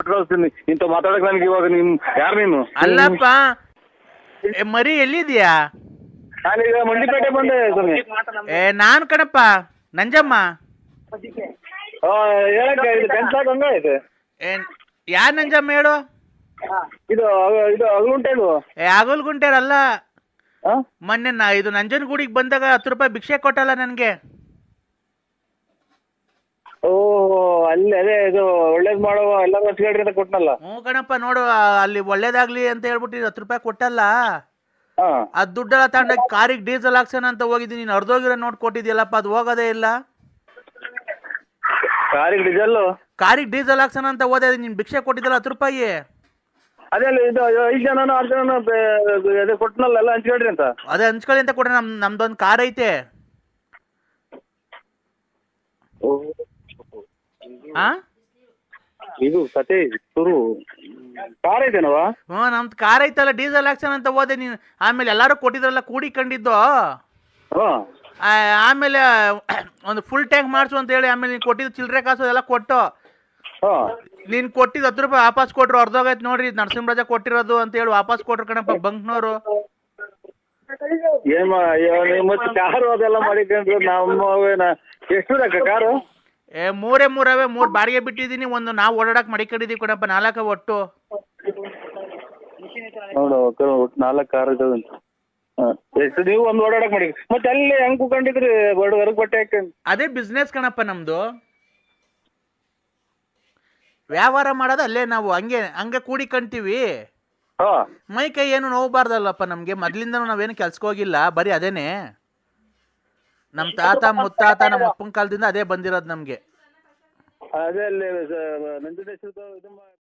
ಕಳಿಸ್ತೀನಿ ಇಂಥ ಮಾತಾಡಕ್ ನನಗೆ ಇವಾಗ ನಿಮ್ ಯಾರು ನೀನು ಅಲ್ಲಪ್ಪ ಏ, ಮರಿ ಎಲ್ಲಿದ್ಯಾ ನಾನೀಗ ಮಂಡಿಪೇಟೆ ಬಂದೆ ಸ್ವಾಮಿ ಏ ನಾನು ಕಣಪ್ಪ ನಂಜಮ್ಮ ಆ, ಹೇಳಕ್ಕೆ ಇದು ಬೆನ್ಸಾಕ್ ಹಂಗ ಐತೆ ಏ ಯಾ ನಂಜಮ್ಮ ಹೇಳು ಇದು ಅಗ- ಇದು ಅಗಲುಂಟೇನು ಏ ಆಗೋಲ್ಗುಂಟೇರಲ್ಲ ಆ? ಮೊನ್ನೆ ನಾ ಇದು ನಂಜನಗೂಡಿಗೆ ಬಂದಾಗ ಹತ್ತು ರೂಪಾಯಿ ಭಿಕ್ಷೆ ಕೊಟ್ಟಲ್ಲ ನನಗೆ ಓ ಅಲ್ಲಿ ಅದೇ ಇದು ಒಳ್ಳೇದ್ ಮಾಡುವ ಎಲ್ಲ ಹಚ್ಕೊಳ್ರಿ ಅಂತ ಕೊಟ್ನಲ್ಲ ಹ್ಞೂ ಕಣಪ್ಪ ನೋಡು ಆ, ಅಲ್ಲಿ ಒಳ್ಳೇದಾಗ್ಲಿ ಅಂತ ಹೇಳ್ಬಿಟ್ಟು ಹತ್ತು ರೂಪಾಯಿ ಕೊಟ್ಟಲ್ಲ ಹಾ ಅದು ದುಡ್ಡೆಲ್ಲ ತಗೊಂಡೋಗಿ ಕಾರಿಗೆ ಡೀಸೆಲ್ ಹಾಕ್ಸೋಣ ಅಂತ ಹೋಗಿದ್ದೀನಿ ನೀನು ಅರ್ಧೋಗಿರೋ ನೋಟ್ ಕೊಟ್ಟಿದ್ಯಲ್ಲಪ್ಪ ಅದು ಹೋಗೋದೇ ಇಲ್ಲ ಕಾರಿಗೆ ಡೀಸೆಲ್ ಕಾರಿಗೆ ಡೀಸೆಲ್ ಹಾಕ್ಸೋಣ ಅಂತ ಹೋದೆ ನೀನು ಭಿಕ್ಷೆ ಕೊಟ್ಟಿದ್ದಲ್ಲ ಹತ್ತು ರೂಪಾಯಿ ಅದೇ ಅಲ್ಲ ಇದು ಐದು ಜನನೋ ಆರು ಜನನೋ ಬೇ- ಅದೇ ಕೊಟ್ನಲ್ಲ ಎಲ್ಲ ಹಂಚ್ಕೊಳ್ರಿ ಅಂತ ಅದೇ ಹಂಚ್ಕೊಳ್ಳಿ ಅಂತ ಕೊಡ್ರಿ ನಮ್ ನಮ್ದೊಂದು ಕಾರ್ ಐತೆ ಆ ಇದು ಕತೆ ಶುರು ಕಾರ್ ಐತೇನವ ಹ್ಞೂ ನಮ್ದು ಕಾರ್ ಐತಲ್ಲ ಡೀಸೆಲ್ ಹಾಕ್ಸೋಣ ಅಂತ ಹೋದೆ ನೀನು ಆಮೇಲೆ ಎಲ್ಲರೂ ಕೊಟ್ಟಿದ್ರಲ್ಲ ಕೂಡಿಕೊಂಡಿದ್ದು ಹಾ ಆ, ಆಮೇಲೆ ಒಂದು ಫುಲ್ ಟ್ಯಾಂಕ್ ಮಾಡಿಸು ಅಂತ ಹೇಳಿ ಆಮೇಲೆ ನೀನು ಕೊಟ್ಟಿದ್ದು ಚಿಲ್ಲರೆ ಕಾಸು ಎಲ್ಲ ಕೊಟ್ಟು ಹಾ ನೀನು ಕೊಟ್ಟಿದ್ದು ಹತ್ತು ರೂಪಾಯಿ ವಾಪಸ್ ಕೊಟ್ರು ಅರ್ಧೋಗೈತೆ ನೋಡ್ರಿ ಇದ್ ನರಸಿಂಹರಾಜ ಕೊಟ್ಟಿರೋದು ಅಂತ ಹೇಳಿ ವಾಪಸ್ ಕೊಟ್ರು ಕಣಪ್ಪ ಬಂಕ್ನವರು ಏನ್ ಮಾ- ಅಯ್ಯೋ, ನೀವು ಮತ್ತೆ ಕಾರು ಅದೆಲ್ಲ ಮಾಡಿಕೊಂಡ್ರು ನಮ್ಮವೇನ ಎಷ್ಟು ಅಕ್ಕ ಕಾರು ಏ ಮೂರೇ ಮೂರವೇ ಮೂರು ಬಾಡಿಗೆ ಬಿಟ್ಟಿದ್ದೀನಿ ಒಂದು ನಾವು ಓಡಾಡಕ್ಕೆ ಮಡಿಕೊಂಡಿದ್ದೀವಿ ಕಣಪ್ಪ ನಾಲ್ಕ ಒಟ್ಟು ನೋಡು ಕ- ಒಟ್ಟು ನಾಲ್ಕು ಕಾರ್ ಇದಾವೆ ಅಂತ ಹಾ. ಎಷ್ಟು ನೀವು ಒಂದು ಓಡಾಡಕ್ ಮಾಡಿ ಮತ್ತೆ ಅಲ್ಲಿ ಹೆಂಗ್ ಕುಕೊಂಡಿದ್ರಿ ಬಡ ಹೊರಗ್ ಬಟ್ಟೆ ಹಾಕೊಂಡು ಅದೇ ಬಿಸ್ನೆಸ್ ಕಣಪ್ಪ ನಮ್ಮದು ವ್ಯವಹಾರ ಮಾಡೋದು ಅಲ್ಲೇ ನಾವು ಹಂಗೆ ಹಂಗೆ ಕೂಡಿಕೊಂತೀವಿ ಹಾ ಮೈ ಕೈ ಏನು ನೋವಬಾರ್ದಲ್ಲಪ್ಪ ನಮಗೆ ಮೊದ್ಲಿಂದನೂ ನಾವೇನು ಕೆಲ್ಸಕ್ಕೆ ಹೋಗಿಲ್ಲ ಬರೀ ಅದೇನೆ ನಮ್ಮ ತಾತ ಮುತ್ತಾತ ನಮ್ಮ ಅಪ್ಪನ ಕಾಲದಿಂದ ಅದೇ ಬಂದಿರೋದು ನಮಗೆ ಅದೇ ಅಲ್ಲಿ ಸ- ನಂಜುಂಡೇಶ್ವರದ ಇದು ಮಾ-